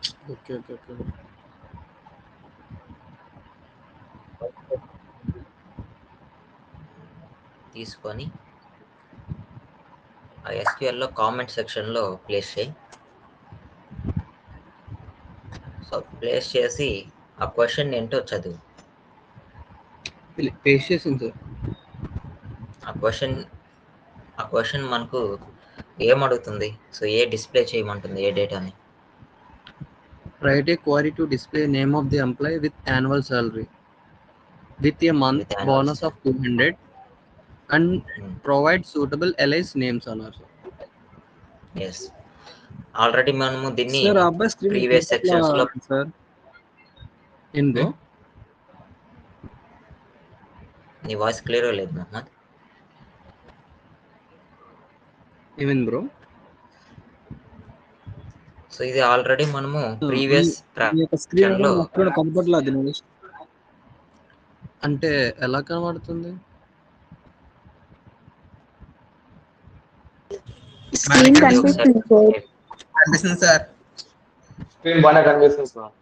Okay okay okay తీసుకొని ఆ ఎస్క్యూఎల్లో కామెంట్ సెక్షన్లో ప్లేస్ చేయి సో ప్లేస్ చేసి ఆ క్వశ్చన్ ఏంటో చదువు పేస్ట్ చేసింది సార్ ఆ క్వశ్చన్ ఆ క్వశ్చన్ మనకు ఏం అడుగుతుంది సో ఏ డిస్ప్లే చేయమంటుంది ఏ డేటాని write a query to display name of the employee with annual salary with a month With annual bonus of 200 and Hmm. provide suitable allies names అన్నారు sir yes already మనము దీన్ని sir ఆ అబ్బాయి screen previous sections లో- sir ఏందో నీ voice clear లేదు మహమ్మద్ ఏమైంది బ్రో సో ఇది ఆల్రెడీ మనము ప్రీవియస్ ఈ యొక్క స్క్రీన్ లో అక్కడ కనపడలేదు దినేష్ అంటే ఎలా కనబడుతుంది స్క్రీన్ కనిపిస్తుంది సార్ కనిపిస్తుంది సార్ స్క్రీన్ బాగానే కనిపిస్తుంది సార్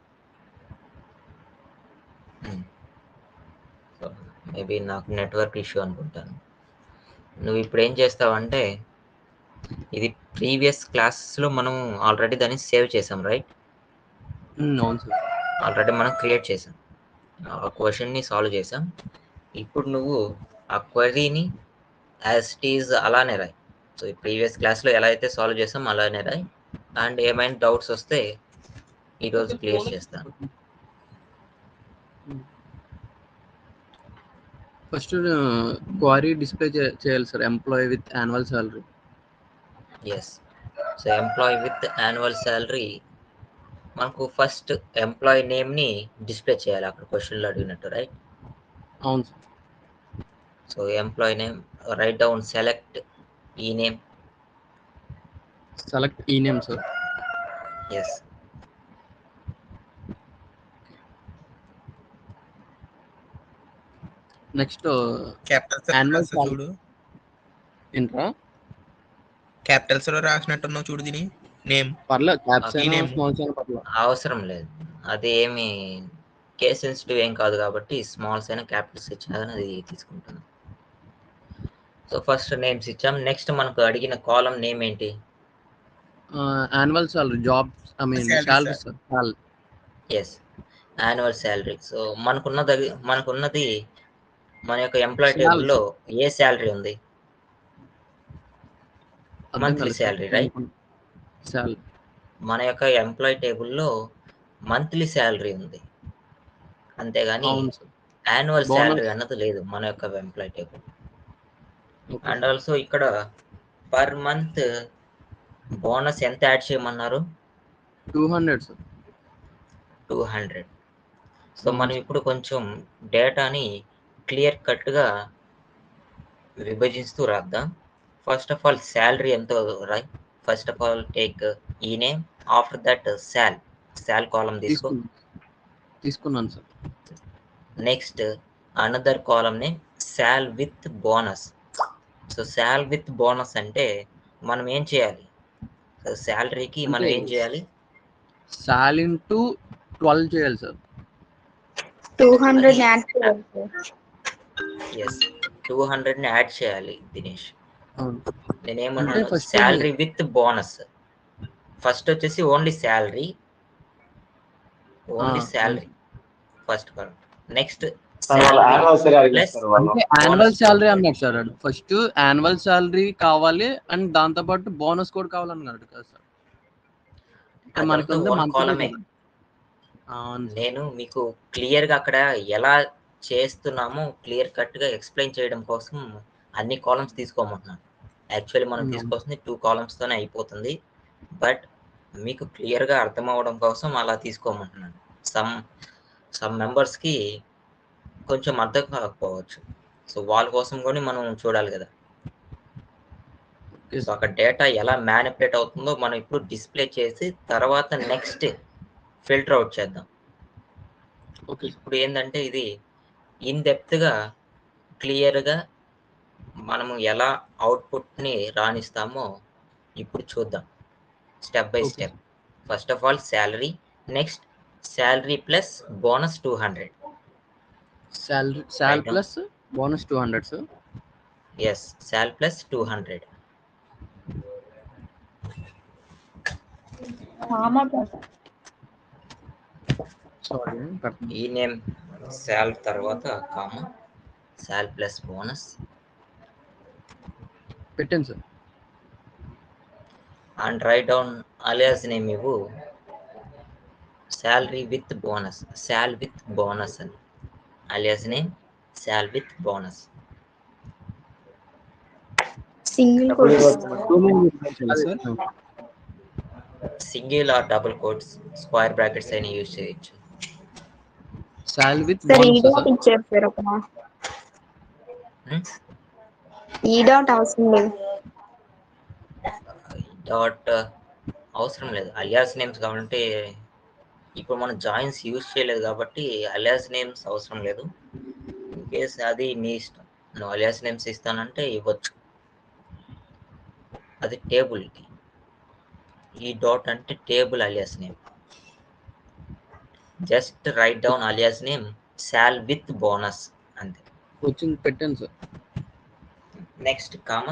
మేబీ నాకు నెట్వర్క్ ఇష్యూ అనుకుంటాను నువ్వు ఇప్పుడు ఏం చేస్తావంటే ఇది ప్రీవియస్ క్లాసెస్లో మనం ఆల్రెడీ దాన్ని సేవ్ చేసాం రైట్ Hmm, అవును సార్ ఆల్రెడీ మనం క్రియేట్ చేసాం ఆ క్వశ్చన్ని సాల్వ్ చేసాం ఇప్పుడు నువ్వు ఆ క్వరీని యాజ్ ఇట్ ఈజ్ అలానే రాయి సో ఈ ప్రీవియస్ క్లాస్లో ఎలా అయితే సాల్వ్ చేసాం అలానే రాయి అండ్ ఏమైనా డౌట్స్ వస్తే ఈరోజు క్లియర్ చేస్తాను ఫస్ట్ క్వారీ డిస్ప్లే చేయాలి sir employee with annual salary yes so employee with annual salary మనకు ఫస్ట్ ఎంప్లాయీ నేమ్ని డిస్ప్లే చేయాలి అక్కడ క్వశ్చన్లో అడిగినట్టు రైట్ అవును sir so employee name write down select ఈ నేమ్ సెలెక్ట్ ఈ name sir yes next capitals Annual salary. చూడు ఏంట్రా క్యాపిటల్స్ లో రాసినట్టున్నావు చూడు దీని నేమ్ పర్లేదు క్యాప్స్ ఈ అయినా name. స్మాల్స్ అయినా పర్లేదు అవసరం లేదు అది ఏమి కేస్ సెన్సిటివ్ ఏం కాదు కాబట్టి స్మాల్స్ అయినా క్యాపిటల్స్ ఇచ్చినా కానీ అది తీసుకుంటుంది సో ఫస్ట్ నేమ్స్ ఇచ్చాం నెక్స్ట్ మనకు అడిగిన కాలం నేమ్ ఏంటి annual salary job I mean Salary, salary sir. Sir salary yes annual salary so మనకున్నది మనకున్నది మన యొక్క ఎంప్లాయీ Salary, టేబుల్లో ఏ శాలరీ ఉంది Monthly salary, right? సాలరీ మన యొక్క ఎంప్లాయీ టేబుల్లో మంత్లీ శాలరీ ఉంది అంతేగాని అవును సార్ యాన్యువల్ Bonus. శాలరీ అన్నది లేదు మన యొక్క employee table okay and also ఇక్కడ పర్ మంత్ బోనస్ ఎంత యాడ్ చేయమన్నారు two hundred sir two hundred so మనం ఇప్పుడు కొంచెం డేటాని క్లియర్ కట్గా విభజిస్తూ రాద్దాం ఫస్ట్ ఆఫ్ ఆల్ శాలరీ ఎంత రాయ్ first of all take E name after that sal sal column తీసుకో తీసుకున్నాను తీసుకున్నాను sir next another column name sal with bonus so sal with bonus అంటే మనం ఏం చేయాలి సో శాలరీకి మనం ఏం అంటే- చేయాలి సాల్ ఇంటూ ట్వెల్వ్ చేయాలి సార్ టూ హండ్రెడ్ యాడ్ చేయాలి సార్ ఎస్ టూ హండ్రెడ్ని యాడ్ చేయాలి దినేష్ అవును నేనేమన్నా అంటే first salary with bonus first వచ్చేసి only salary only Ah, salary first column next sir వాళ్ళ యానివర్సరీ అడిగారు Plus సార్ వాళ్ళు అంటే యాన్యువల్ సాలరీ అన్నాడు సార్ ఫస్ట్ యాన్యువల్ సాలరీ కావాలి అండ్ దాంతో పాటు బోనస్ కూడా కావాలన్నాడు కదా సార్ ఇక్కడ మనకి ఉంది one monthly column ఏ. కదా. అవును సార్. నేను మీకు క్లియర్ గా అక్కడ ఎలా చేస్తున్నామో క్లియర్ కట్ గా ఎక్స్ప్లెయిన్ చేయడం కోసం అన్ని కాలమ్స్ తీసుకోమంటున్నాను యాక్చువల్లీ మనం Hmm. తీసుకొస్తుంది టూ కాలమ్స్ తోనే అయిపోతుంది బట్ మీకు క్లియర్ గా అర్థం అవ్వడం కోసం అలా తీసుకోమంటున్నాను సమ్ సమ్ మెంబర్స్ కి కొంచెం అర్థం కాకపోవచ్చు సో వాళ్ళ కోసం కూడా మనం చూడాలి కదా Okay, సో అక్కడ డేటా ఎలా మ్యానిపులేట్ అవుతుందో మనం ఇప్పుడు డిస్ప్లే చేసి తర్వాత నెక్స్ట్ ఫిల్టర్ అవుట్ చేద్దాం ఓకే సార్. ఇప్పుడు ఏంటంటే ఇది ఇన్ డెప్త్గా క్లియర్గా మనము ఎలా అవుట్పుట్ని రాణిస్తామో ఇప్పుడు చూద్దాం step by Okay. Step first of all salary next salary plus bonus two hundred salary sal Right. Plus bonus two hundred sir yes sal plus two hundred sorry E name sal తర్వాత comma sal plus bonus పెట్టాను sir and write down alias name ఇవ్వు salary with bonus sal with bonus అని alias name sal with bonus single డబ్బులు కూడా ఇవ్వచ్చు టూ మెయిన్ sir single or double quotes square brackets అయినా యూజ్ చేయొచ్చు sal with sir E bonus dot sir ఇచ్చారు సార్ ఒక Hmm? ఈ డాట్ అవసరం లేదు డాట్ అవసరం లేదు అలియాస్ నేమ్స్ కావాలంటే ఇప్పుడు మనం జాయిన్స్ యూజ్ చేయలేదు కాబట్టి అలియాస్ నేమ్స్ అవసరం లేదు ఇన్ కేస్ అది నీ ఇష్టం నువ్వు అలియాస్ నేమ్స్ ఇస్తానంటే ఇవ్వచ్చు అది టేబుల్కి ఈ డాట్ అంటే table alias name just write down alias name sal with bonus అంతే వచ్చింది పెట్టాను సార్ నెక్స్ట్ కామా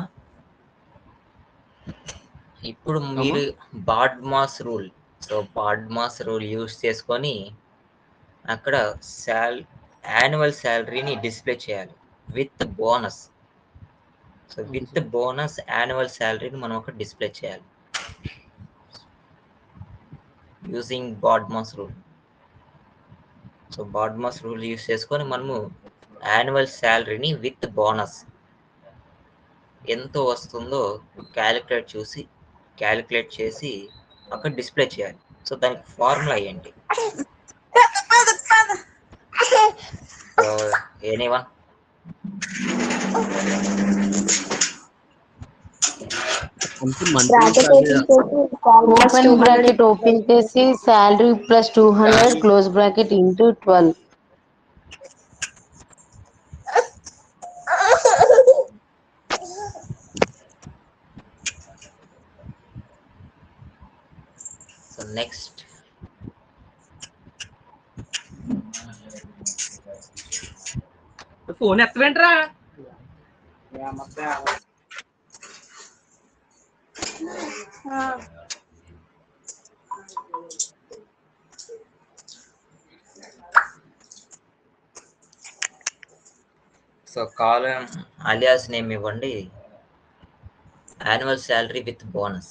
ఇప్పుడు మీరు BODMAS rule so BODMAS rule use చేసుకొని అక్కడ శాల్ యాన్యువల్ శాలరీని డిస్ప్లే చేయాలి with bonus so with bonus annual శాలరీని మనం అక్కడ డిస్ప్లే చేయాలి using BODMAS rule so BODMAS rule use చేసుకొని మనము యాన్యువల్ శాలరీని విత్ బోనస్ ఎంత వస్తుందో క్యాలిక్యులేట్ చూసి క్యాలిక్యులేట్ చేసి అక్కడ డిస్ప్లే చేయాలి సో దానికి ఫార్ములా ఏంటి ఎనీవన్ అంటే మంత్లీ బ్రాకెట్ శాలరీ ఓపెన్ చేసి ఓపెన్ బ్రాకెట్ ఓపెన్ చేసి salary plus two hundred close bracket into twelve so next phone ఎత్తవేంట్రా సో కాలం అలియాస్ నేమ్ ఇవ్వండి annual salary with bonus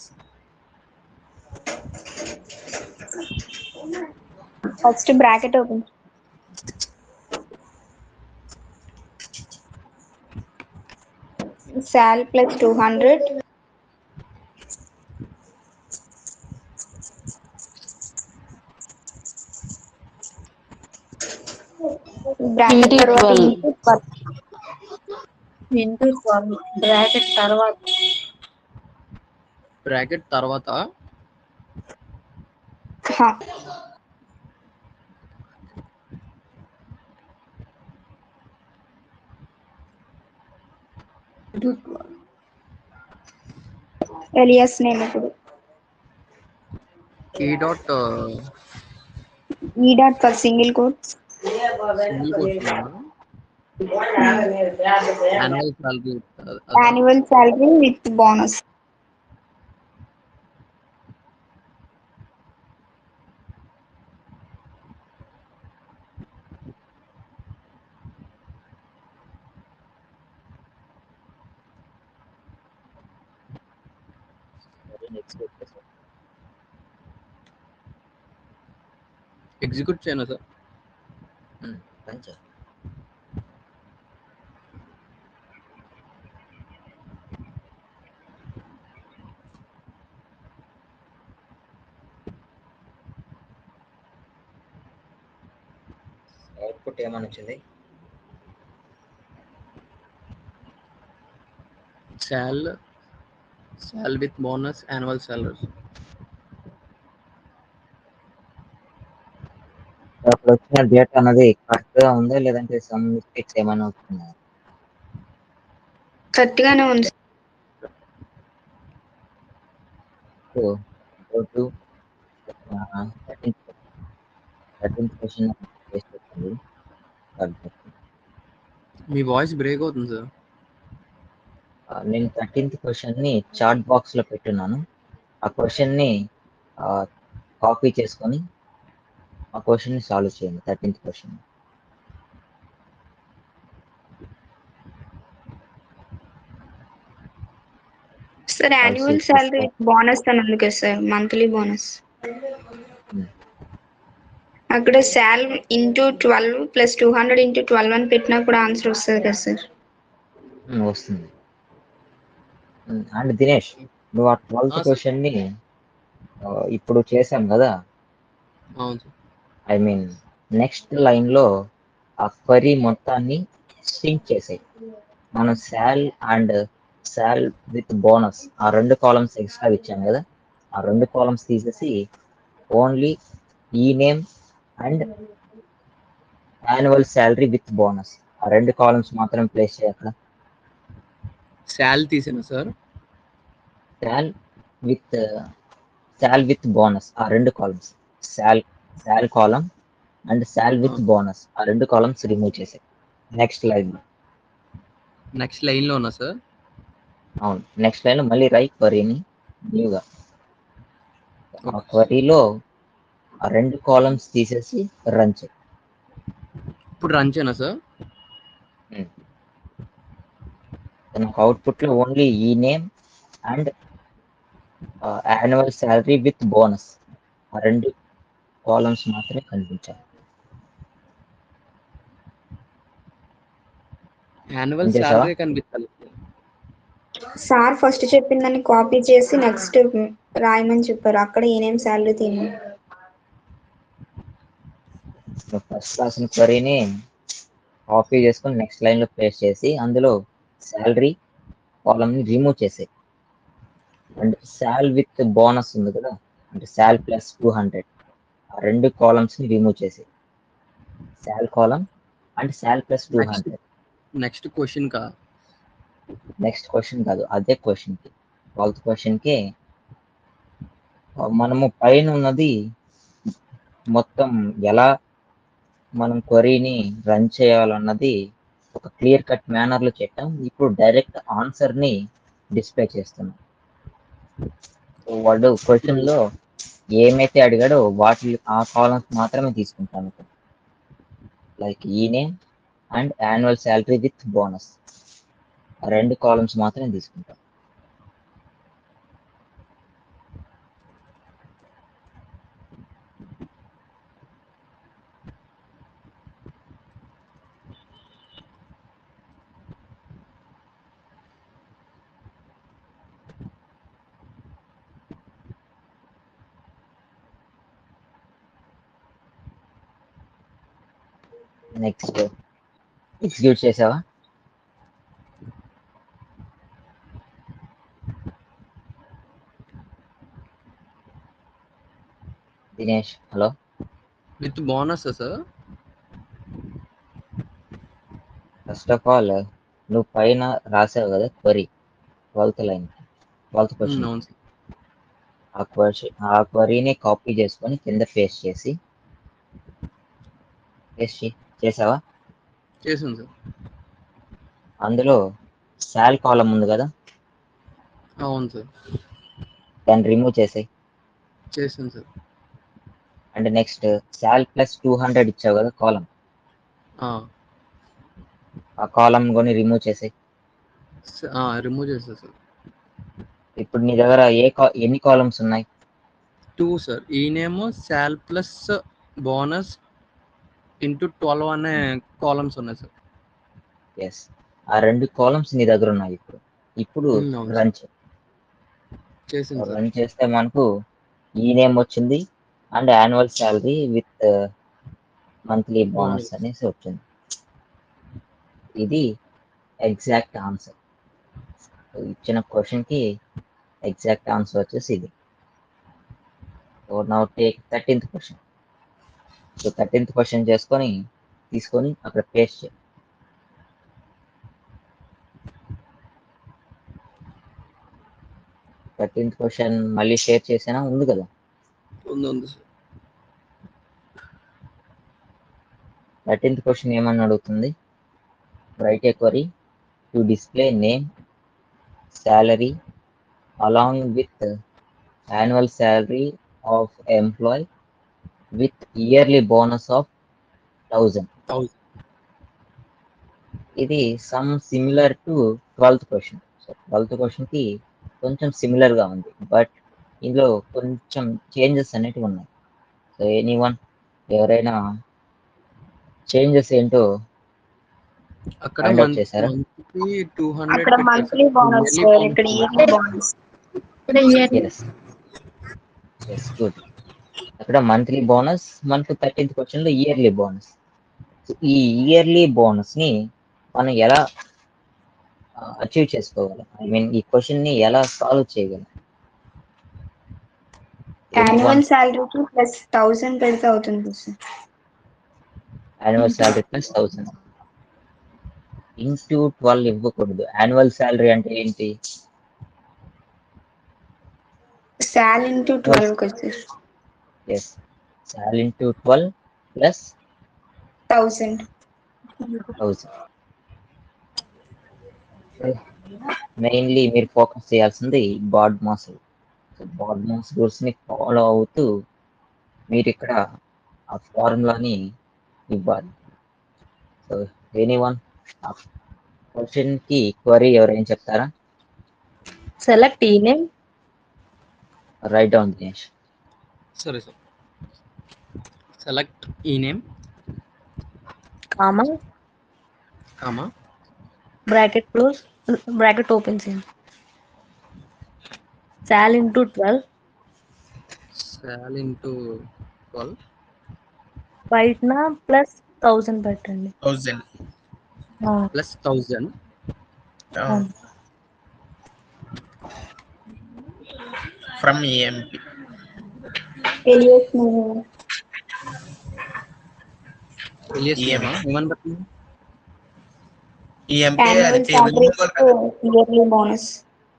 first bracket open sal plus two hundred bracket Into తర్వాత 12. into 12. Into twelve bracket తర్వాత bracket తర్వాత హా. Alias name ఇప్పుడు E dot E dot for single quotes annual salary annual salary with bonus execute చేయను sir పంచ output ఏమని వచ్చింది sal sal with bonus annual salary అప్పుడు వచ్చిన డేట్ అన్నది కరెక్ట్ గా ఉందా లేదంటే సమ్ మిస్టేక్స్ ఏమైనా వచ్చిందా కరెక్ట్ గానే ఉంది so go to, uh, thirteenth question మీ వాయిస్ బ్రేక్ అవుతుంది సార్ నేను థర్టీన్త్ క్వశ్చన్ ని చాట్ బాక్స్ లో పెట్టున్నాను ఆ క్వశ్చన్ ని కాపీ చేసుకొని ఆ క్వశ్చన్ ని సాల్వ్ చేయండి thirteenth question sir annual salary bonus అని ఉంది కదా సార్ మంత్లీ బోనస్ అక్కడ sal into twelve plus two hundred into twelve అని పెట్టినా కూడా ఆన్సర్ వస్తుంది కదా సార్ ఉమ్, వస్తుంది అండ్ దినేష్ నువ్వు ఆ ట్వెల్త్ ఆ, sir. క్వశ్చన్ ని ఆ, ఇప్పుడు చేసాం కదా అవును sir I mean next line లో ఆ క్వరీ మొత్తాన్ని సింక్ చేసాయి మనం sal and sal with bonus ఆ రెండు కాలమ్స్ ఎక్స్ట్రా ఇచ్చాం కదా ఆ రెండు కాలమ్స్ తీసేసి only E name and annual salary with bonus ఆ రెండు కాలమ్స్ మాత్రం ప్లేస్ చేయ అక్కడ శాల్ తీసాను sir sal with sal with bonus ఆ రెండు columns sal sal column and sal with bonus ఆ రెండు కాలమ్స్ రిమూవ్ చేసాయి నెక్స్ట్ లైన్ నెక్స్ట్ లైన్ లో ఉన్నా సార్ అవును నెక్స్ట్ లైన్ మళ్ళీ రైట్ క్వరీని న్యూగా ఆ క్వరీలో ఆ రెండు కాలమ్స్ తీసేసి రన్ చేయి ఇప్పుడు రన్ చేయనా సార్ నాకు అవుట్పుట్ లో only E name and annual salary with bonus ఆ రెండు కాలమ్స్ మాత్రమే కనిపించాయి యాన్యువల్ చేసావా? శాలరీ కనిపిస్తుంది సార్ ఫస్ట్ చెప్పిందని కాపీ చేసి నెక్స్ట్ రాయమని చెప్పారు అక్కడ ఏనేం శాలరీ తీయమని ఫస్ట్ రాసిన క్వరీని కాపీ చేసుకొని నెక్స్ట్ లైన్ లో పేస్ట్ చేసి అందులో శాలరీ కాలమ్ ని రిమూవ్ చేసాయి అండ్ శాల్ విత్ బోనస్ ఉంది కదా అంటే శాల్ ప్లస్ టూ హండ్రెడ్ ఆ రెండు కాలమ్స్ ని రిమూవ్ చేసాయి sal column and sal plus two Next. Hundred next question కా నెక్స్ట్ క్వశ్చన్ కాదు అదే క్వశ్చన్ కి ట్వెల్త్ క్వశ్చన్ కి ఆ, మనము పైన ఉన్నది మొత్తం ఎలా మనం క్వరీని రన్ చేయాలన్నది ఒక క్లియర్ కట్ మేనర్ లో చెప్పాం ఇప్పుడు డైరెక్ట్ ఆన్సర్ ని డిస్ప్లే చేస్తున్నాం సో వాడు క్వశ్చన్ లో ఏమైతే అడిగాడో వాటి ఆ కాలమ్స్ మాత్రమే తీసుకుంటాను like E name and annual salary with bonus రెండు కాలమ్స్ మాత్రమే తీసుకుంటాం నెక్స్ట్ ఎగ్జిక్యూట్ చేసావా Dinesh hello with bonus sir first of all నువ్వు పైన రాసావు కదా query twelfth line twelfth question అవును సార్ ఆ క్వశ్చన్ ఆ క్వరీని కాపీ చేసుకొని కింద పేస్ట్ చేసి పేస్ట్ చేసావా చేసాను సార్ అందులో శాల్ కాలం ఉంది కదా అవును సార్ దాన్ని రిమూవ్ చేసాయి చేసాను sir and next sal plus two hundred ఇచ్చావు కదా కాలం ఆ కాలం కొని రిమూవ్ చేసాయి రిమూవ్ చేసాను సార్ ఇప్పుడు నీ దగ్గర ఏ కా ఎన్ని కాలమ్స్ ఉన్నాయి టూ సార్ ఈయనేమో sal plus bonus into twelve అనే కాలమ్స్ ఉన్నాయి సార్ ఎస్ ఆ రెండు కాలమ్స్ నీ దగ్గర ఉన్నాయి ఇప్పుడు ఇప్పుడు Hmm, అవును రన్ చేసాను సార్ రన్ చేస్తే మనకు ఈ నేమ్ వచ్చింది and annual salary with monthly bonus Bonus. అనేసి వచ్చింది ఇది ఎగ్జాక్ట్ ఆన్సర్ ఇచ్చిన క్వశ్చన్ కి ఎగ్జాక్ట్ ఆన్సర్ వచ్చేసి ఇది so now take thirteenth question so thirteenth question చేసుకొని తీసుకొని అక్కడ పేస్ట్ చేయి థర్టీన్త్ క్వశ్చన్ మళ్ళీ షేర్ చేసినా ఉంది కదా ఉంది ఉంది సార్ థర్టీన్త్ క్వశ్చన్ ఏమని అడుగుతుంది right a query to display name salary along with annual salary of employee with yearly bonus of thousand. Thousand. ఇది some similar to twelfth question so twelfth question కి కొంచెం సిమిలర్ గా ఉంది but ఇందులో కొంచెం changes అనేటివి ఉన్నాయి సో ఎనీ వన్ ఎవరైనా చేంజెస్ ఏంటో అక్కడ Find out చేశారా? మంత్లీ టూ హండ్రెడ్ అక్కడ మంత్లీ బోనస్ సార్ ఇక్కడ ఇయర్లీ బోనస్ ఇక్కడ ఇయర్ ఎస్ ఎస్ గుడ్ అక్కడ మంత్లీ బోనస్ మనకు థర్టీన్త్ క్వశ్చన్ లో ఇయర్లీ బోనస్ ఈ ఇయర్లీ బోనస్ ని మనం ఎలా అచీవ్ చేసుకోగలం ఐ మీన్ ఈ క్వశ్చన్ ని ఎలా సాల్వ్ చేయగలం యాన్యువల్ శాలరీకి ప్లస్ థౌసండ్ పెడితే అవుతుంది sir annual salary plus thousand into twelve ఇవ్వకూడదు యాన్యువల్ శాలరీ అంటే ఏంటి sal into twelve sir yes sal into twelve plus thousand thousand mainly మీరు ఫోకస్ చేయాల్సింది BODMAS BODMAS rules ని follow అవుతూ మీరు ఇక్కడ ఆ ఫార్ములాని ఇవ్వాలి సో ఎనీ వన్ క్వశ్చన్ కి క్వరీ ఎవరైనా చెప్తారా Select E name. Write down Dinesh సరే సార్ సెలెక్ట్ ఈ name comma, comma bracket close, bracket open same. Sal into 12, sal into twelve బయట ప్లస్ థౌసండ్ పెట్టండి థౌజండ్ ఆ, plus thousand from EMP alias తెలియదు ఏమని పెట్టండి ఈఎంపి అది annual table salary yearly bonus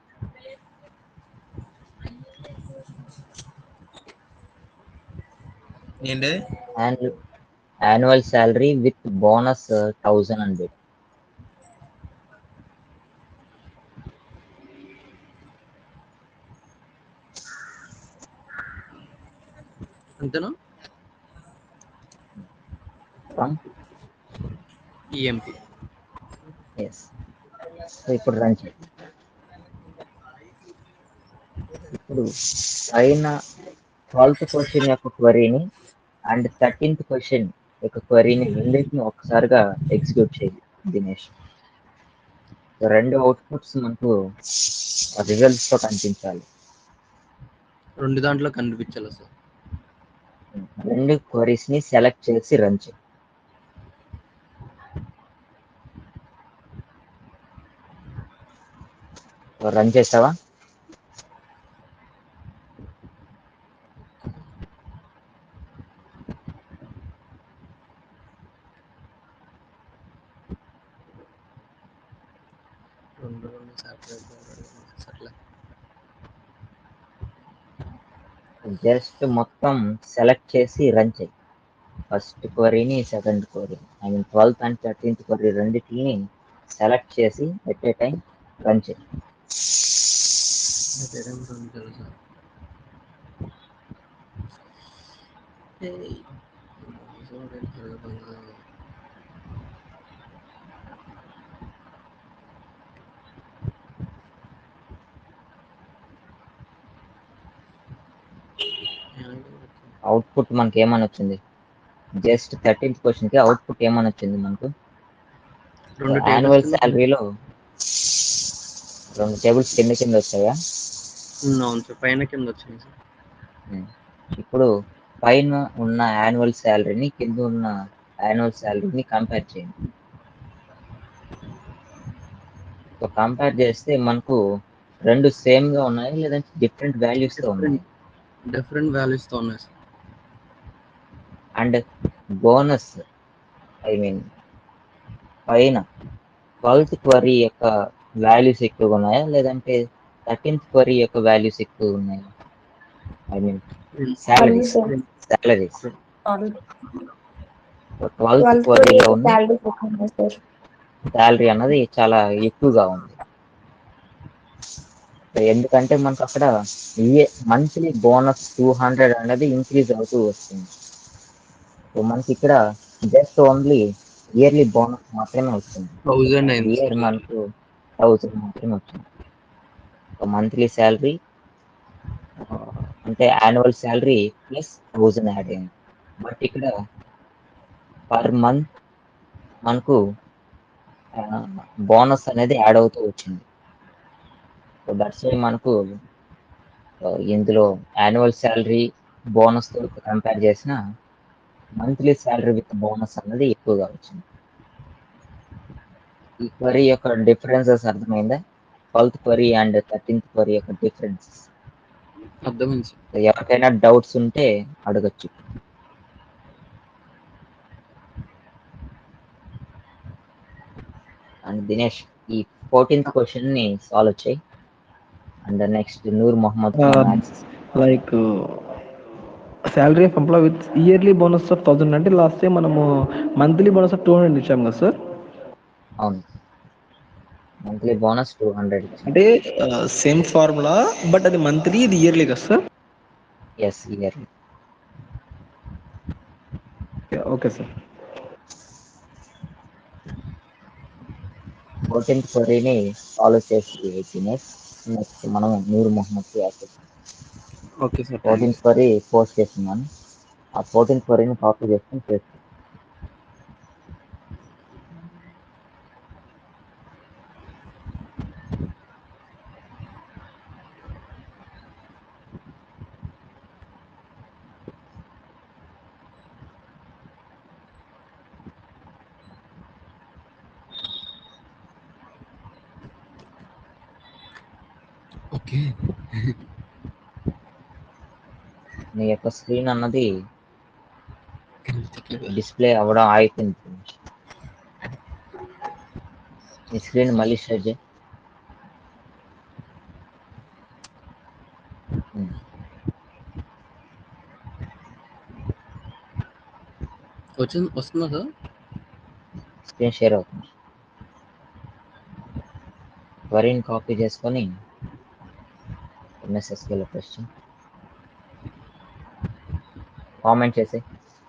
ఏంటి annual salary with bonus thousand hundred అంతేనా from EMP yes so ఇప్పుడు రన్ చేయండి ఇప్పుడు పైన ట్వెల్త్ క్వశ్చన్ యొక్క క్వరీని అండ్ థర్టీన్త్ క్వశ్చన్ యొక్క క్వరీని రెండింటిని ఒకసారిగా ఎగ్జిక్యూట్ చేయండి దినేష్ సో రెండు అవుట్పుట్స్ మనకు రిజల్ట్స్ తో కనిపించాలి రెండు దాంట్లో కనిపించాలి సార్ రెండు క్వరీస్ ని సెలెక్ట్ చేసి రన్ చేయి రన్ చేస్తావా రెండు రెండు separate సర్లే జస్ట్ మొత్తం సెలెక్ట్ చేసి రన్ చేయి ఫస్ట్ క్వరీని second query I mean twelfth and thirteenth query రెండింటిని సెలెక్ట్ చేసి ఎట్ ఏ టైం రన్ చేయి అదేం రెండు తెలుసా ఏయ్. అవుట్పుట్ మనకి ఏమని వచ్చింది జస్ట్ థర్టీన్త్ క్వశ్చన్ కి అవుట్పుట్ ఏమని వచ్చింది మనకు రెండు యాన్యువల్ tables శాలరీలో రెండు టేబుల్స్ కింద కింద వచ్చాయా ఉమ్, అవును సార్ పైన కింద వచ్చింది సార్ ఉమ్. ఇప్పుడు పైన ఉన్న యాన్యువల్ శాలరీని కింద ఉన్న యాన్యువల్ శాలరీని కంపేర్ చేయండి సో కంపేర్ చేస్తే మనకు రెండు సేమ్ గా ఉన్నాయి లేదంటే డిఫరెంట్ వాల్యూస్ తో ఉన్నాయి డిఫరెంట్ వాల్యూస్ తో ఉన్నాయి sir and bonus I mean పైన ట్వెల్త్ క్వరీ యొక్క వాల్యూస్ ఎక్కువగా ఉన్నాయా లేదంటే థర్టీన్త్ క్వరీ యొక్క వాల్యూస్ ఎక్కువ ఉన్నాయా I mean salaries salaries twelfth twelfth క్వరీలో ఉన్న శాలరీ చెప్పండి సార్ శాలరీ అన్నది చాలా ఎక్కువగా ఉంది ఎందుకంటే మనకు అక్కడ మంత్లీ బోనస్ టూ హండ్రెడ్ అనేది ఇంక్రీజ్ అవుతూ వస్తుంది సో మనకి ఇక్కడ జస్ట్ ఓన్లీ ఇయర్లీ బోనస్ మాత్రమే వస్తుంది థౌజండ్ అయింది ఇయర్ మనకు థౌసండ్ మాత్రమే వచ్చింది మంత్లీ శాలరీ అంటే annual salary plus thousand add అయింది బట్ ఇక్కడ పర్ మంత్ మనకు బోనస్ అనేది యాడ్ అవుతూ వచ్చింది సో దట్స్ వై మనకు ఆ, ఇందులో యాన్యువల్ శాలరీ బోనస్ తో కంపేర్ చేసిన మంత్లీ శాలరీ విత్ బోనస్ అన్నది ఎక్కువగా వచ్చింది ఈ క్వరీ యొక్క డిఫరెన్సెస్ అర్థమైందా twelfth query and thirteenth query యొక్క డిఫరెన్సెస్ అర్థమైంది సార్ ఎవరికైనా డౌట్స్ ఉంటే అడగచ్చు అండ్ దినేష్ ఈ ఫోర్టీన్త్ క్వశ్చన్ ని సాల్వ్ చేయి and next Noor Mohammed Uh, maths like salary of employee with yearly bonus of thousand అంటే లాస్ట్ టైం మనము monthly bonus of two hundred ఇచ్చాం కదా సార్ అవును మంత్లీ బోనస్ టూ హండ్రెడ్ అంటే సేమ్ ఫార్ములా బట్ అది monthly ఇది ఇయర్లీ కదా sir yes yearly okay sir fourteenth క్వరీని సాల్వ్ చేసి దినేష్ నెక్స్ట్ మనం Noor Mohammed access okay sir fourteenth query post చేస్తున్నాను ఆ ఫోర్టీన్త్ క్వరీని కాపీ చేసుకుని చేస్తాను ఓకే నీ యొక్క స్క్రీన్ అన్నది డిస్ప్లే అవ్వడం ఆగిపోయింది నీ స్క్రీన్ మళ్ళీ షేర్ చేయి ఉమ్. వచ్చింది వస్తుందా సార్ స్క్రీన్ షేర్ అవుతుంది వరిని కాపీ చేసుకొని ఎంఎస్ఎస్కి లొకేషన్ కామెంట్ చేసి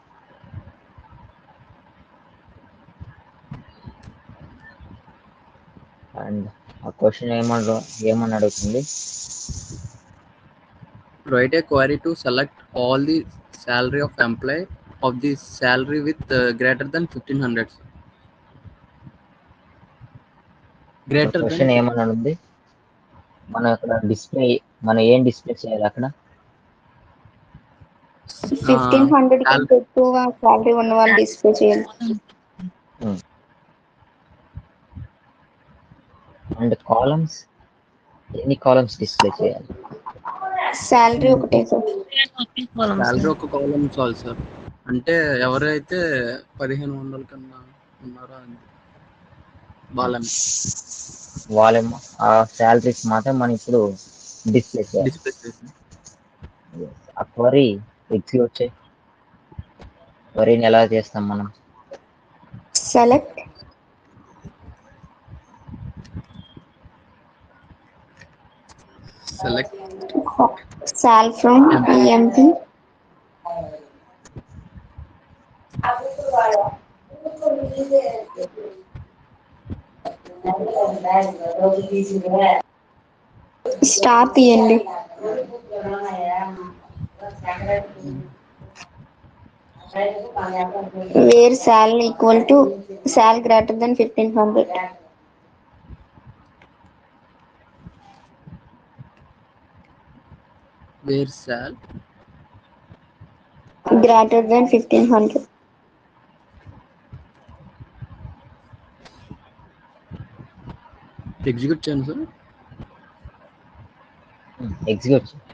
అండ్ ఆ క్వశ్చన్ ఏమన్నా ఏమని అడుగుతుంది write a query to select all the salary of employee of the salary with uh, greater than 1500 greater question than ఏమని ఉంది మనం అక్కడ డిస్ప్లే మనం ఏం డిస్ప్లే చేయాలి అక్కడ ఫిఫ్టీన్ హండ్రెడ్ కంటే ఎక్కువ శాలరీ ఉన్న వాళ్ళు డిస్ప్లే చేయాలి అండ్ కాలమ్స్ ఎన్ని కాలమ్స్ డిస్ప్లే చేయాలి శాలరీ ఒకటే సార్ శాలరీ ఒక కాలం చాలు సార్ అంటే ఎవరైతే పదిహేను వందల కన్నా ఉన్నారో అది వాళ్ళని వాళ్ళ ఆ శాలరీస్ మాత్రం మనం ఇప్పుడు డిస్ప్లే చేయాలి డిస్ప్లే చేసి ఆ క్వరీ ఎగ్జిక్యూట్ చేయి క్వరీని ఎలా చేస్తాం మనం select select sal from EMP star తీయండి where sal equal to sal greater than fifteen hundred where sal greater than fifteen hundred execute చేయండి సార్ ఎగ్జిక్యూట్ చేయి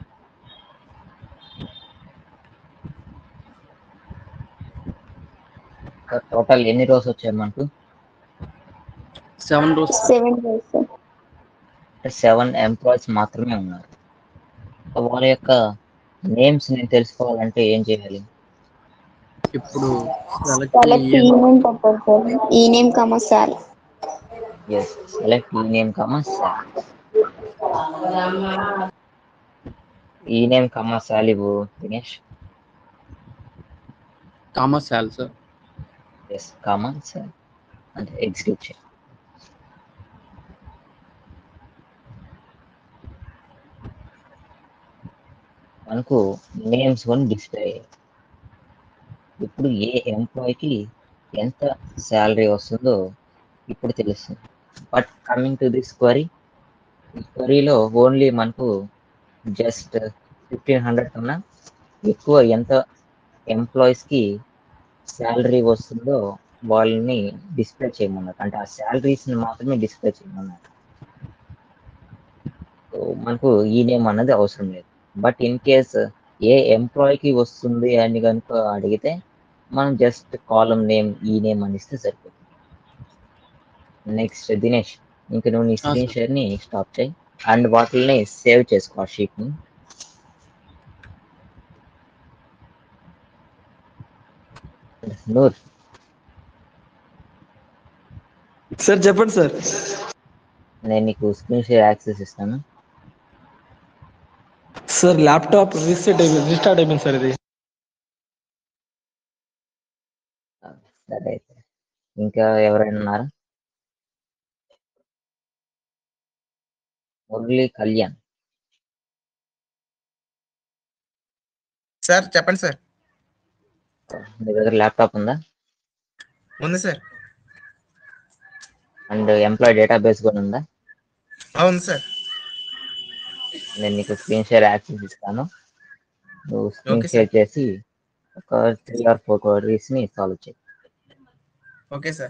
టోటల్ ఎన్ని రోజు వచ్చాయి మనకు సెవెన్ రోజు సెవెన్ డేస్ సెవెన్ ఎంప్లాయీస్ మాత్రమే ఉన్నారు వాళ్ళ యొక్క నేమ్స్ నేను తెలుసుకోవాలంటే ఏం చేయాలి ఇప్పుడు select select E EM name పెట్టారు sir E name comma sir yes select ఈ name comma sal E name comma sal ఇవ్వు Dinesh comma sal sir yes comma sal అంటే ఎగ్జిక్యూట్ చేయి మనకు నేమ్స్ వన్ డిస్ప్లే అయ్యాయి ఇప్పుడు ఏ ఎంప్లాయీకి ఎంత శాలరీ వస్తుందో ఇప్పుడు తెలుస్తుంది but coming to this query ఈ క్వరీలో ఓన్లీ మనకు జస్ట్ ఫిఫ్టీన్ హండ్రెడ్ కన్నా ఎక్కువ ఎంత ఎంప్లాయీస్కి శాలరీ వస్తుందో వాళ్ళని డిస్ప్లే చేయమన్నారు అంటే ఆ శాలరీస్ని మాత్రమే డిస్ప్లే చేయమన్నారు సో మనకు ఈ నేమ్ అన్నది అవసరం లేదు బట్ ఇన్ కేస్ ఏ ఎంప్లాయీకి వస్తుంది అని కనుక అడిగితే మనం just column name E name అని ఇస్తే సరిపోతుంది నెక్స్ట్ దినేష్ ఇంకా నువ్వు నీ ఆ, స్క్రీన్ sir. షేర్ ని స్టాప్ చేయి అండ్ వాటిని సేవ్ చేసుకో ఆ షీట్ ని నూర్ సార్ చెప్పండి సార్ నేను నీకు స్క్రీన్ షేర్ యాక్సెస్ ఇస్తాను సార్ ల్యాప్టాప్ రీసెట్ అయిపోయింది రీస్టార్ట్ అయిపోయింది సార్ ఇది సరే అయితే ఇంకా ఎవరైనా ఉన్నారా మురళి కళ్యాణ్ సార్ చెప్పండి సార్ నీ దగ్గర ల్యాప్టాప్ ఉందా ఉంది సార్ అండ్ ఎంప్లాయ్ డేటాబేస్ కూడా ఉందా అవును సార్ నేను నీకు స్క్రీన్ షేర్ యాక్సెస్ ఇస్తాను నువ్వు స్క్రీన్ Okay, షేర్ చేసి ఒక త్రీ ఆర్ ఫోర్ క్వరీస్ ని సాల్వ్ చేయి ఓకే సార్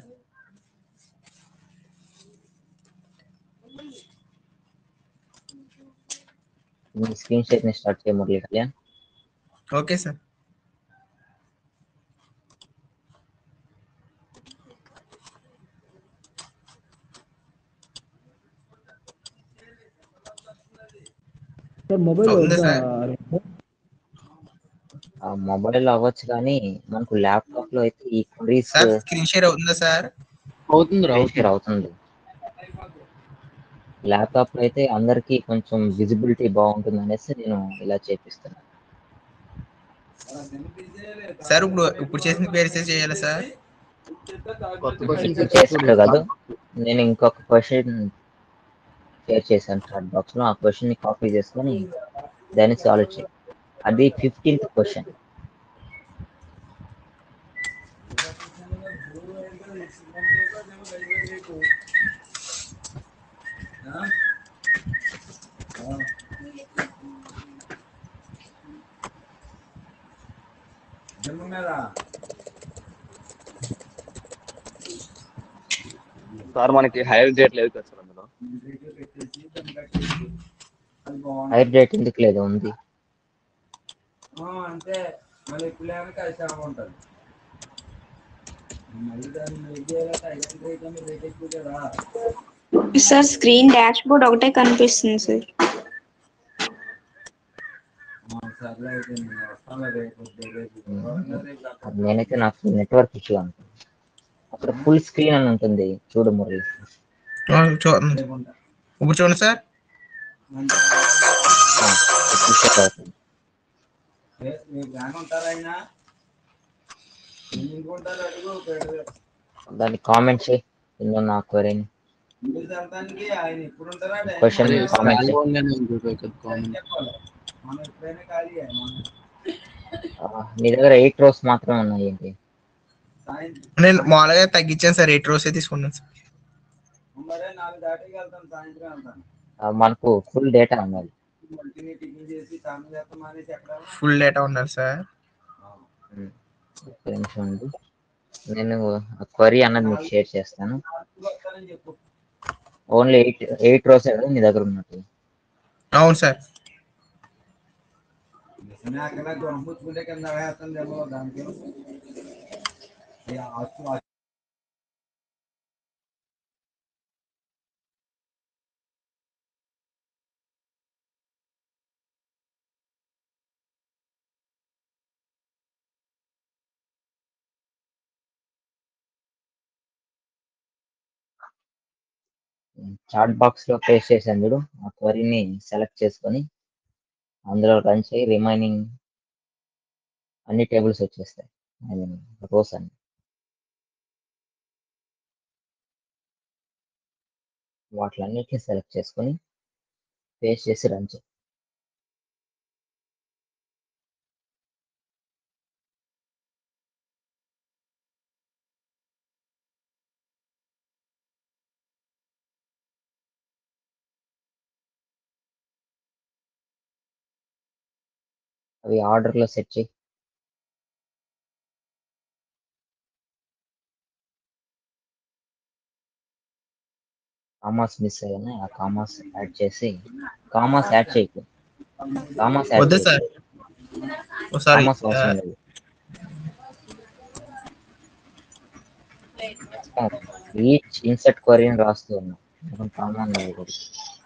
నీ స్క్రీన్ షేర్ ని స్టార్ట్ చేయ Murali Kalyan okay sir sir mobile అవునా సార్? ఆ మొబైల్ అవ్వచ్చు కానీ మనకు ల్యాప్టాప్ లో అయితే ఈ క్వరీస్ సార్ స్క్రీన్ షేర్ అవుతుందా సార్ అవుతుంది రా, స్క్రీన్ షేర్ అవుతుంది అవుతుంది ల్యాప్టాప్ లో అయితే అందరికి కొంచెం విజిబిలిటీ బాగుంటుంది అనేసి నేను ఇలా చేపిస్తున్నాను సార్ ఇప్పుడు ఇప్పుడు చేసిన క్వేరీసే చేయాలా సార్ కొత్త క్వశ్చన్స్ ఇప్పుడు చేశాడు కదా నేను ఇంకొక క్వశ్చన్ షేర్ చేశాను చాట్ బాక్స్ లో ఆ క్వశ్చన్ ని కాపీ చేసుకొని దాన్ని సాల్వ్ చేయి అది ఫిఫ్టీన్త్ క్వశ్చన్ సార్ మనకి హైర్ డేట్ లేదు కదా సార్ అందులో హైర్ డేట్ ఎందుకు లేదు ఉంది సార్ స్క్రీన్ డాష్ బోర్డ్ ఒకటే కనిపిస్తుంది సార్ అది నేనైతే నాకు నెట్వర్క్ ఇష్యూ అనుకుంది అక్కడ ఫుల్ స్క్రీన్ అని ఉంటుంది చూడు మురళి ఆ, చూడండి ఇప్పుడు చూడండి సార్ ఆ, ఇప్పుడు set అవుతుంది. దాన్ని కామెంట్ చేయి ఎన్నో నా క్వరీని క్వశ్చన్ అదే కామెంట్ స్టాండ్ చేయి బాగుందని ఉంటుంది కదా కామెంట్ ఆ, నీ దగ్గర ఎయిట్ రోస్ మాత్రమే ఉన్నాయి ఏంటి నేను మామూలుగా తగ్గించాను సార్ ఎయిట్ రోజే తీసుకున్నాను సార్ ఆ, మనకు ఫుల్ డేటా ఉన్నది ఫుల్ డేటా ఉండాలి సార్ ఉమ్, ఒక్క నిమిషం ఉండు నేను క్వరీ అన్నది మీకు షేర్ చేస్తాను ఓన్లీ ఎయిట్ ఎయిట్ రోస్ కదా నీ దగ్గర ఉన్నట్టు అవును సార్ చాట్ బాక్స్ లో పేస్ట్ చేశాను చూడు ఆ క్వరీని సెలెక్ట్ చేసుకొని అందులో రన్ చేయి రిమైనింగ్ అన్ని టేబుల్స్ వచ్చేస్తాయి ఐ మీన్ రోస్ అన్ని వాటిలన్నిటిని సెలెక్ట్ చేసుకొని పేస్ట్ చేసి రన్ చేయి అవి ఆర్డర్ లో సెట్ చేయి కామాస్ మిస్ అయ్యాయి ఆ కామాస్ యాడ్ చేసి కామాస్ యాడ్ చేయకు కామాస్ యాడ్ వద్దు సార్ సారీ కామాస్ అవసరం లేదు ఈచ్ ఇన్సర్ట్ క్వరీని రాస్తూ ఉన్నాం మనం కామన్ వేయకూడదు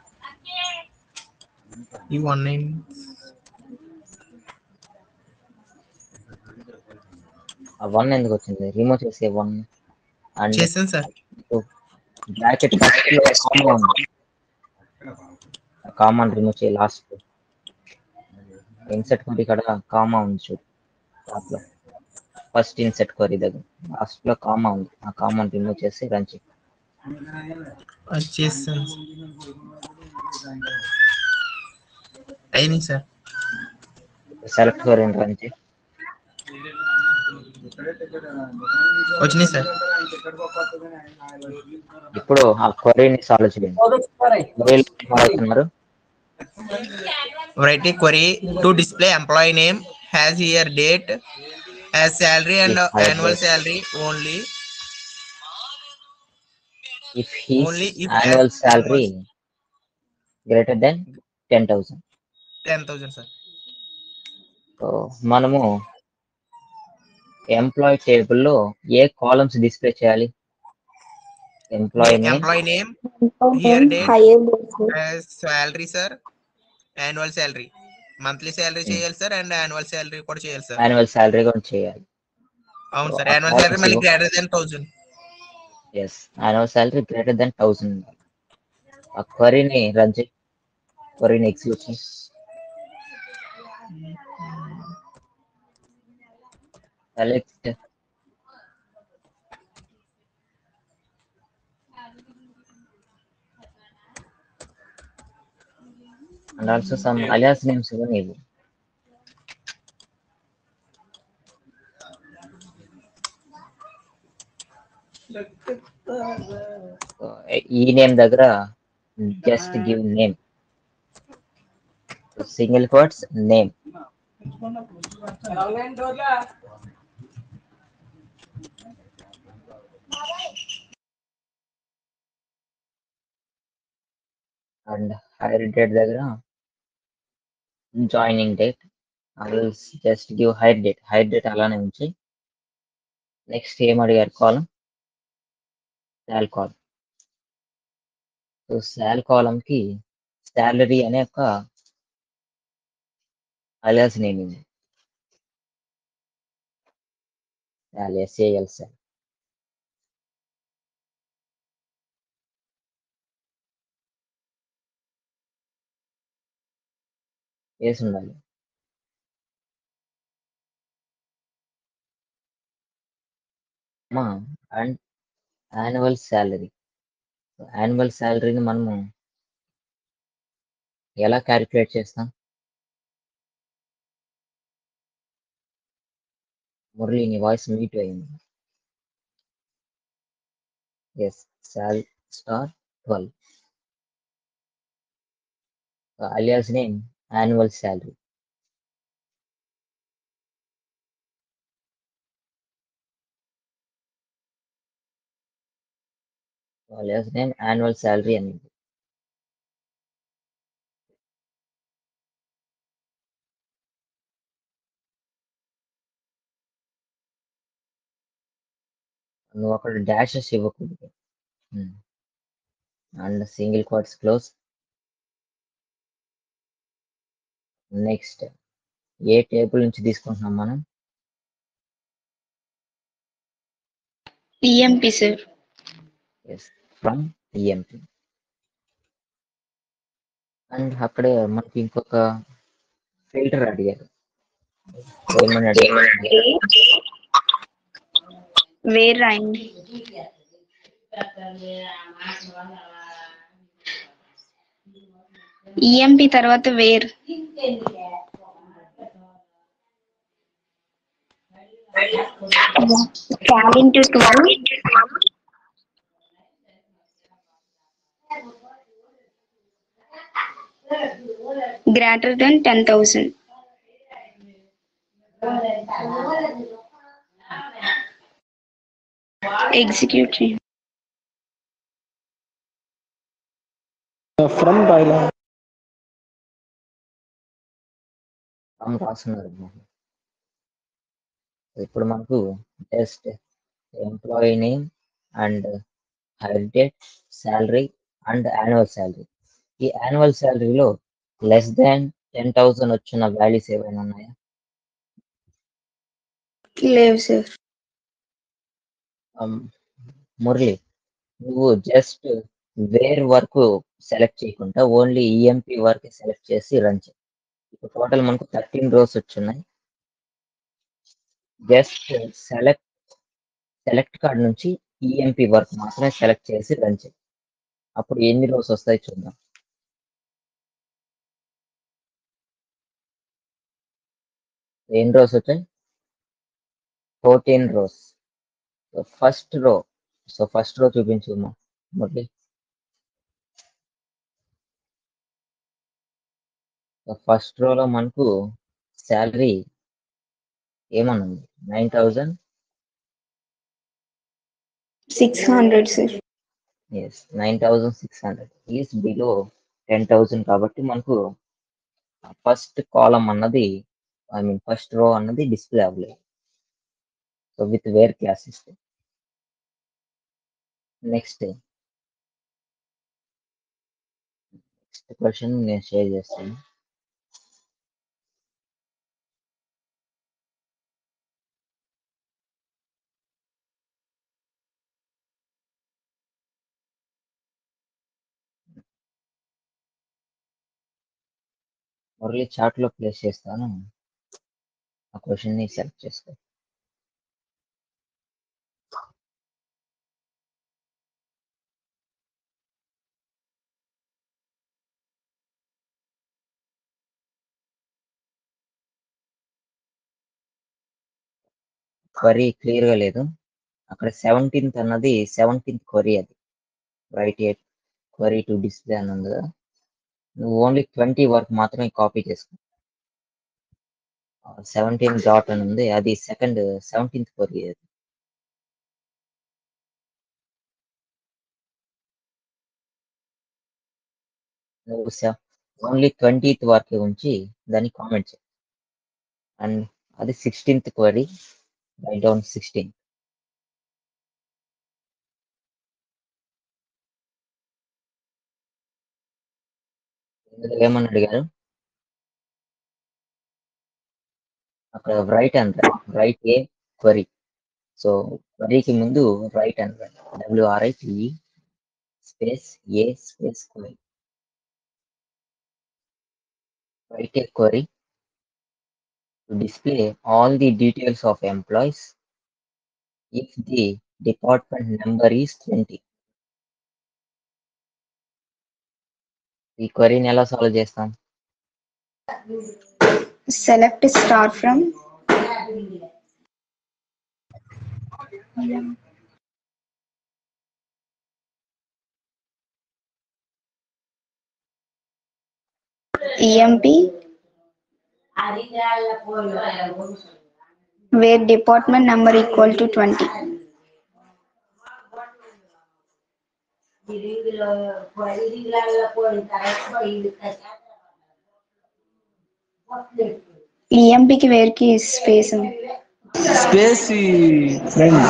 ఈ వన్ నైన్ ఆ వన్ ఎందుకు వచ్చింది రిమూవ్ చేసే వన్ అండ్ చేశాను సార్ బ్రాకెట్ కామన్ ఉంది కామన్ రిమూవ్ చేయి లాస్ట్ ఇన్సెట్ క్వరీ ఇక్కడ కామా ఉంది చూడు టాప్ లో ఫస్ట్ ఇన్సెట్ క్వరీ దగ్గర లాస్ట్ లో కామా ఉంది ఆ కామన్ రిమూవ్ చేసి రన్ చేయి అది చేస్తాను అయింది సార్ సెలెక్ట్ క్వరీని రన్ చేయి వచ్చినాయి సార్ ఇప్పుడు ఆ క్వరీని సాల్వ్ చేయండి క్వరీలు ఏం అడుగుతున్నారు write a query to display employee name has year date as salary and Yes, I annual agree. salary only if his Only if annual as- salary greater than ten thousand ten thousand sir so మనము employee టేబుల్లో ఏ columns display చేయాలి employee name employee name Year date. Hire as salary sir annual salary monthly salary చేయాలి sir and annual salary కూడా చేయాలి sir annual salary కూడా చేయాలి అవును సార్ ఆ annual salary మళ్ళీ columns greater than thousand yes annual salary greater than thousand ఆ క్వరీని రన్ చేయి క్వరీని ఎగ్జిక్యూట్ చేయి select and also some alias names even ఇవ్వు So, ఈ నేమ్ దగ్గర just give name single words name and hire date దగ్గర joining date just give hire date hire date అలానే ఉంచి నెక్స్ట్ ఏం అడిగారు కాలం శాల్ కాలం సో శాల్ కాలం కి శాలరీ అనే ఒక అలియాస్ నేమ్ ఉంది శాల్ ఎస్ఏఎల్ శాల్ వేసి ఉండాలి మా అండ్ యాన్యువల్ శాలరీ యాన్యువల్ శాలరీని మనము ఎలా క్యాలిక్యులేట్ చేస్తాం మురళి నీ వాయిస్ మీట్ అయింది yes sal star twelve alias name annual salary alias name annual salary అనేది నువ్వు అక్కడ డాషెస్ ఇవ్వకూడదు and single quotes close next ఏ టేబుల్ నుంచి తీసుకుంటున్నాం మనం పిఎంపి sir yes from EMP and అక్కడే మనకి ఇంకొక ఫిల్టర్ అడిగారు ఏమని అడిగారు వేర్ రాయండి ఈఎంపి తర్వాత where cal into 12 greater than 10000 execute చేయండి. ఫ్రమ్ రాయలా ఫ్రమ్ రాస్తున్నారు ఇప్పుడు మనకు just employee name and hire date salary and annual salary ఈ యాన్యువల్ శాలరీలో లెస్ దాన్ టెన్ థౌసండ్ వచ్చిన వాల్యూస్ ఏమైనా ఉన్నాయా లేవు సార్ Um, మురళి నువ్వు జస్ట్ వేర్ వరకు సెలెక్ట్ చేయకుండా ఓన్లీ ఈఎంపి వరకు సెలెక్ట్ చేసి రన్ చేయి ఇప్పుడు టోటల్ మనకు థర్టీన్ రోస్ వచ్చున్నాయి జస్ట్ సెలెక్ట్ సెలెక్ట్ కార్డ్ నుంచి ఈఎంపి వర్క్ మాత్రమే సెలెక్ట్ చేసి రన్ చేయి అప్పుడు ఎన్ని రోస్ వస్తాయి చూద్దాం ఎన్ని రోస్ వచ్చాయి fourteen rows first row so first row చూపించు అమ్మా, మురళి ఫస్ట్ రోలో మనకు శాలరీ ఏమనుంది nine thousand six hundred sir yes nine thousand six hundred is below ten thousand కాబట్టి మనకు ఫస్ట్ కాలం అన్నది ఐ మీన్ ఫస్ట్ రో అన్నది డిస్ప్లే అవ్వలేదు సో విత్ వేర్ క్లాస్ ఇస్తే నెక్స్ట్ నెక్స్ట్ క్వశ్చన్ నేను షేర్ చేస్తాను మురళి చాట్ లో ప్లేస్ చేస్తాను ఆ క్వశ్చన్ ని సెలెక్ట్ చేసుకో క్వరీ క్లియర్ గా లేదు అక్కడ సెవెంటీన్త్ అన్నది సెవెంటీన్త్ క్వరీ అది write eight query to display అని ఉంది కదా నువ్వు ఓన్లీ ట్వంటీ వరకు మాత్రమే కాపీ చేసుకో సెవెంటీన్ డాట్ అని ఉంది అది సెకండ్ సెవెంటీన్త్ క్వరీ అది నువ్వు ఓన్లీ ట్వంటీత్ వరకే ఉంచి దాన్ని కామెంట్ చేయి అండ్ అది sixteenth query by down sixteen ఇందులో ఏమని అడిగారు అక్కడ write and write a query so క్వరీకి ముందు write and W R I T E space a space query write a query to display all the details of employees if the department number is 20. ఈ క్వరీని ఎలా solve చేస్తాం select star from EMP where department number equal to 20 EMP కి where కి space space friend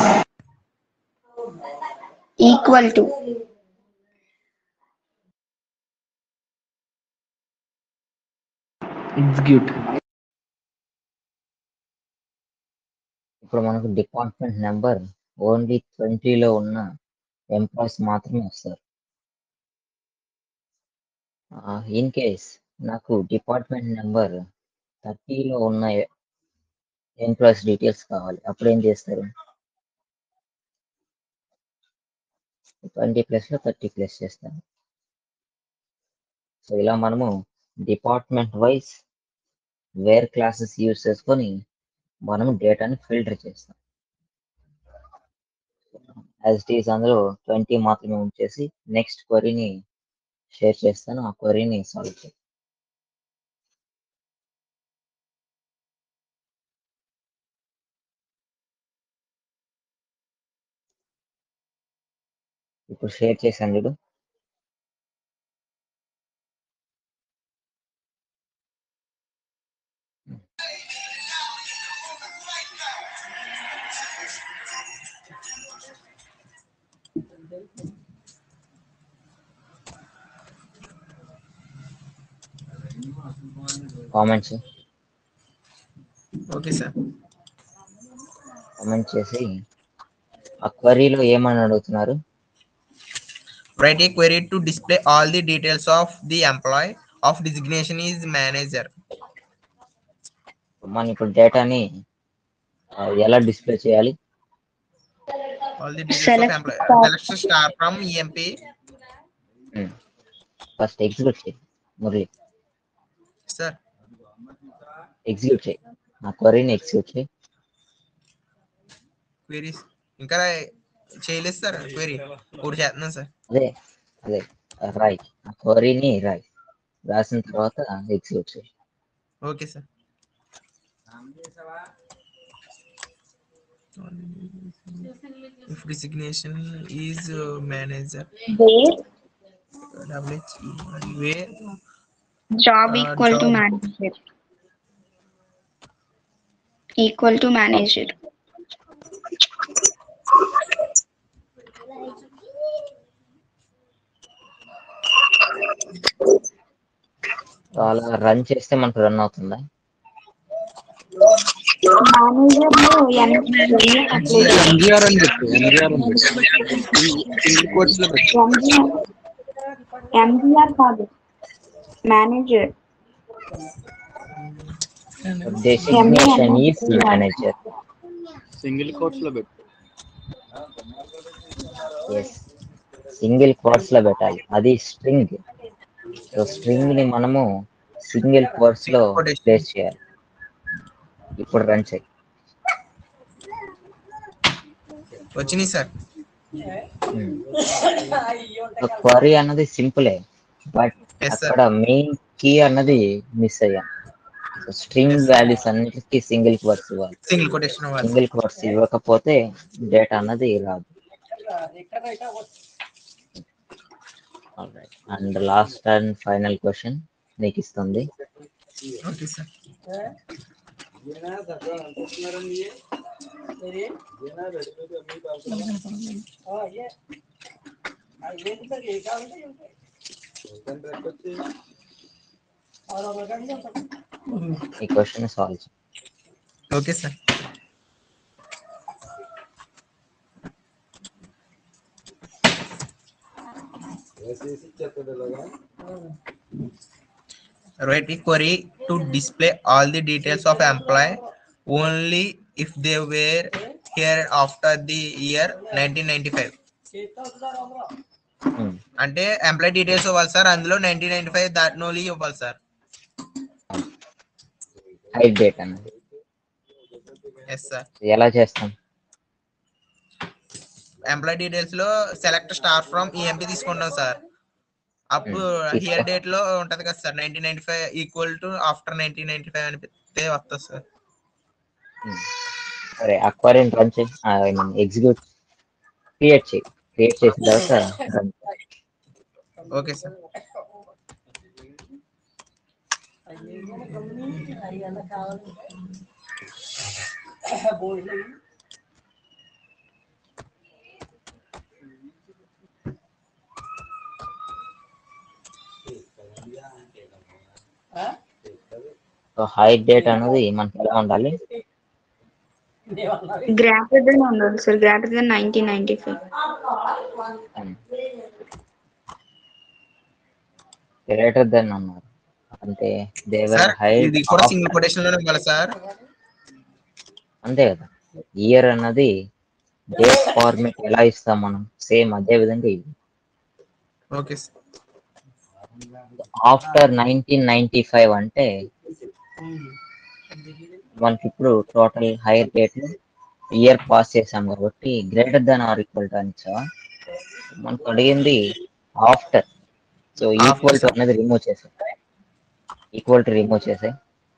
equal to execute ఇప్పుడు మనకు department number only ట్వంటీలో ఉన్న employees మాత్రమే వస్తారు ఇన్ కేస్ నాకు డిపార్ట్మెంట్ నెంబర్ థర్టీలో ఉన్న ఎంప్లాయీస్ డీటెయిల్స్ కావాలి అప్పుడు ఏం చేస్తారు ట్వంటీ ప్లస్లో థర్టీ ప్లస్ చేస్తాను సో ఇలా మనము department wise where clauses use చేసుకొని మనం డేటాని ఫిల్టర్ చేస్తాం యాజ్ ఇట్ ఈస్ అందులో ట్వంటీ మాత్రమే ఉంచేసి నెక్స్ట్ క్వరీని షేర్ చేస్తాను ఆ క్వరీని సాల్వ్ చేస్తాను ఇప్పుడు షేర్ చేశాను చూడు కామెంట్స్ ఓకే సార్ కామెంట్ చేసి ఆ క్వరీలో ఏమని అడుగుతున్నారు write a query to display all the details of the employee of designation is manager మనం ఇప్పుడు డేటాని ఎలా డిస్ప్లే చేయాలి all the details Select of employee star. select star from emp first execute చేయి మురళి sir ఎగ్జిక్యూట్ చేయి ఆ క్వరీని execute చేయి queries ఇంకా చేయలేదు సార్ క్వెరీ పూర్తి చేస్తున్నాను సార్ అదే అదే రాయ్ ఆ క్వరీని రాయ్ రాసిన తర్వాత ఎగ్జిక్యూట్ చేయి okay sir if designation is uh, manager Where WH, where job Uh, equal to job. manager. Equal to manager. So అలా రన్ చేస్తే మనకు రన్ అవుతుందా Manager లో ఎంజిఆర్ అని చెప్పు ఎంజిఆర్ అని చెప్పు సింగిల్ కోర్స్ లో పెట్టు ఎంజిఆర్ కాదు manager designation is manager single quotes లో పెట్టు ఎస్ సింగిల్ కోర్స్ లో పెట్టాలి అది స్ట్రింగ్ సో స్ట్రింగ్ ని మనము సింగిల్ కోర్స్ లో ప్లేస్ చేయాలి ఇప్పుడు రన్ చేయి వచ్చినాయి సార్ క్వరీ అన్నది సింపులే బట్ Yes, sir. అక్కడ మెయిన్ కీ అన్నది మిస్ అయ్యాం సో స్ట్రింగ్ వాల్యూస్ అన్నిటికీ సింగిల్ కోర్స్ ఇవ్వాలి సింగిల్ కొటేషన్ అవ్వాలి సింగిల్ కోర్స్ ఇవ్వకపోతే డేటా అన్నది రాదు and last and final question నీకు ఇస్తుంది ఓకే సార్ ఈ question solve okay sir write a query to display all the details of employee only if they were here after the year 1995 అంటే employee details ఇవ్వాలి sir అందులో nineteen ninety five దాటినోళ్ళు ఇవ్వాలి sir hired date అన్నది yes sir ఎలా చేస్తాం employee details లో select star from EMP తీసుకుంటాం సార్ అప్పుడు Hmm, తీసుకో. హియర్ డేట్ లో ఉంటది కదా sir nineteen ninety five equal to after nineteen ninety five అనిపిస్తే వస్తుంది సార్ సరే అక్వైరీని రన్ చేయి ఐ మీన్ ఎగ్జిక్యూట్ క్రియేట్ చేయి క్రియేట్ చేసిన తర్వాత run okay sir so hired date అనేది మనకి ఎలా ఉండాలి గ్రేటర్ దెన్ ఉండాలి sir greater than nineteen ninety five greater than అన్నారు అంటే దేవర్ సార్ హైడ్ ఇది కూడా సింగిల్ కొటేషన్ లోనే ఉండాలి సార్ అంతే కదా ఇయర్ అన్నది డేట్ ఫార్మేట్ ఎలా ఇస్తాం మనం సేమ్ అదే విధంగా ఇది okay sir after nineteen ninety five అంటే మనకి ఇప్పుడు total hire date year pass చేసాం కాబట్టి greater than or equal to అనిచ్చా మనకు అడిగింది ఆఫ్టర్ సో ఈక్వల్ టు అనేది రిమూవ్ చేసాం ఈక్వల్ టు రిమూవ్ చేసే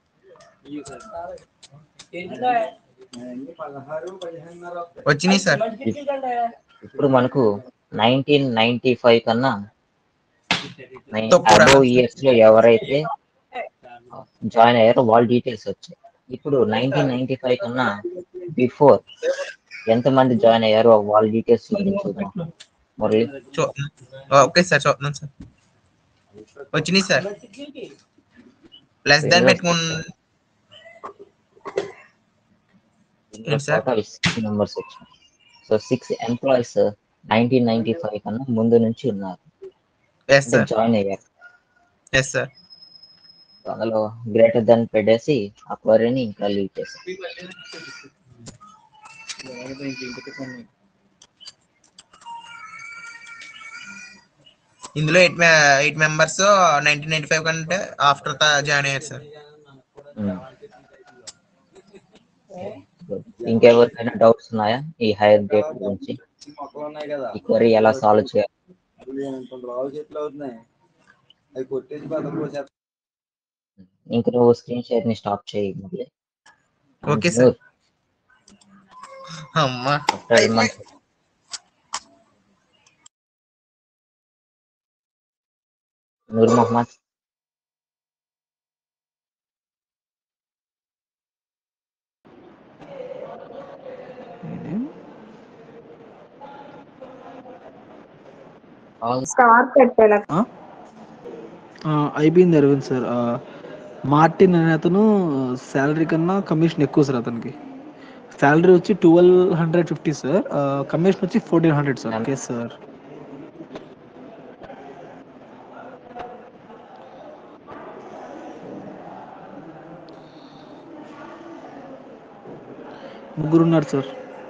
వచ్చినాయి సార్ ఇప్పుడు మనకు నైన్టీన్ నైన్టీ ఫైవ్ కన్నా తక్కువ అబౌవ్ ఇయర్స్ లో ఎవరైతే జాయిన్ అయ్యారో వాళ్ళ డీటెయిల్స్ వచ్చాయి ఇప్పుడు నైన్టీన్ నైన్టీ ఫైవ్ కన్నా బిఫోర్ ఎంత మంది జాయిన్ అయ్యారో వాళ్ళ డీటెయిల్స్ చూద్దాం మురళి చూ- ఓకే సార్ చూస్తున్నాను సార్ వచ్చినాయి సార్ లెస్ దాన్ పెట్టుకుని ఏంటి సార్? సిక్స్ మెంబర్స్ వచ్చాయి so six employees nineteen ninety five కన్నా ముందు నుంచి ఉన్నారు ఎస్ సార్ జాయిన్ అయ్యారు ఎస్ సార్ సో అందులో గ్రేటర్ దెన్ పెట్టేసి ఆ క్వరీని ఇంకా లీవ్ చేశారు ఇందులో eight eight members nineteen ninety five కంటే ఆఫ్టర్ జాయిన్ అయ్యారు సార్ ఇంకెవరికైనా డౌట్స్ ఉన్నాయా ఈ హైయర్ డేట్ గురించి ఈ క్వరీ ఎలా సాల్వ్ చేయాలి ఇంక నువ్వు స్క్రీన్ షేర్ ని స్టాప్ చేయి మురళి. ఓకే సార్ అమ్మా After a month. Noor Mohammed All star పెట్టాల ఆ, అయిపోయింది అరవింద్ సార్ ఆ, మార్టిన్ అనే అతను శాలరీ కన్నా కమిషన్ ఎక్కువ సార్ అతనికి శాలరీ వచ్చి twelve hundred fifty sir commission వచ్చి fourteen hundred sir okay sir ముగ్గురు ఉన్నారు సార్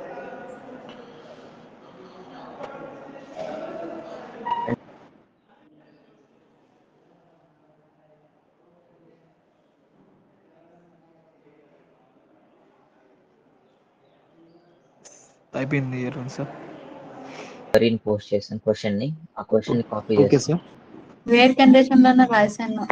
అయిపోయింది అరవింద్ సార్ క్వరీని పోస్ట్ చేసిన క్వశ్చన్ ని ఆ క్వశ్చన్ ని కాపీ ఓకే చేసి సార్ వేర్ కండిషన్ లోనే రాశాను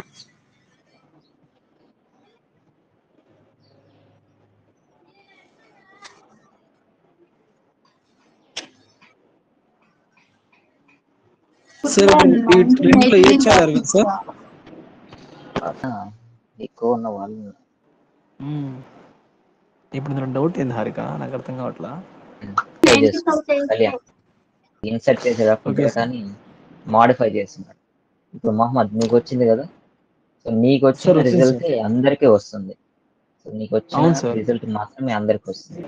సార్ ఇప్పుడు ఈ రెంట్లో ఏ చేయాలి అరవింద్ సార్ ఆ, ఎక్కువ ఉన్న వాళ్ళు మ్మ్. ఇప్పుడు ఇందులో డౌట్ ఏంది హారిక నాకు అర్థం కావట్లా Try చేస్తున్నారు. కళ్యాణ్ ఇన్సర్ట్ చేసేటప్పుడు Okay, sir. డేటాని మాడిఫై చేస్తున్నాడు ఇప్పుడు మహమ్మద్ నీకు వచ్చింది కదా సో నీకు Sir, వచ్చిన వచ్చింది, రిజల్ట్ అందరికీ వస్తుంది సో నీకు అవును, వచ్చిన sir. రిజల్ట్ మాత్రమే అందరికి వస్తుంది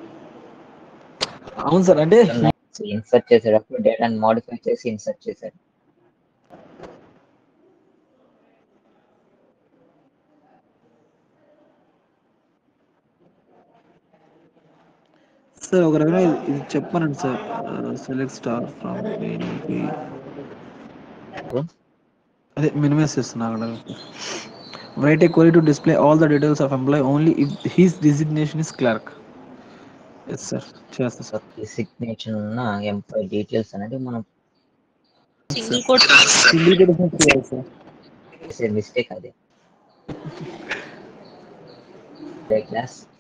అవును సార్ అంటే ఇన్సర్ట్ చేసేటప్పుడు డేటాని మాడిఫై చేసి ఇన్సర్ట్ చేశాడు సార్ ఒక రకంగా ఇది- ఇది చెప్పానండి సార్ సెలెక్ట్ స్టార్ ఫ్రమ్ అదే మినిమైజ్ చేస్తున్నా అక్కడ write a query to display all the details of employee only if his designation is clerk yes sir చేస్తా సార్ సిగ్నేచర్ ఉన్న ఎంప్లాయ్ డీటెయిల్స్ అనేది మనం చేసే మిస్టేక్ అది క్లాస్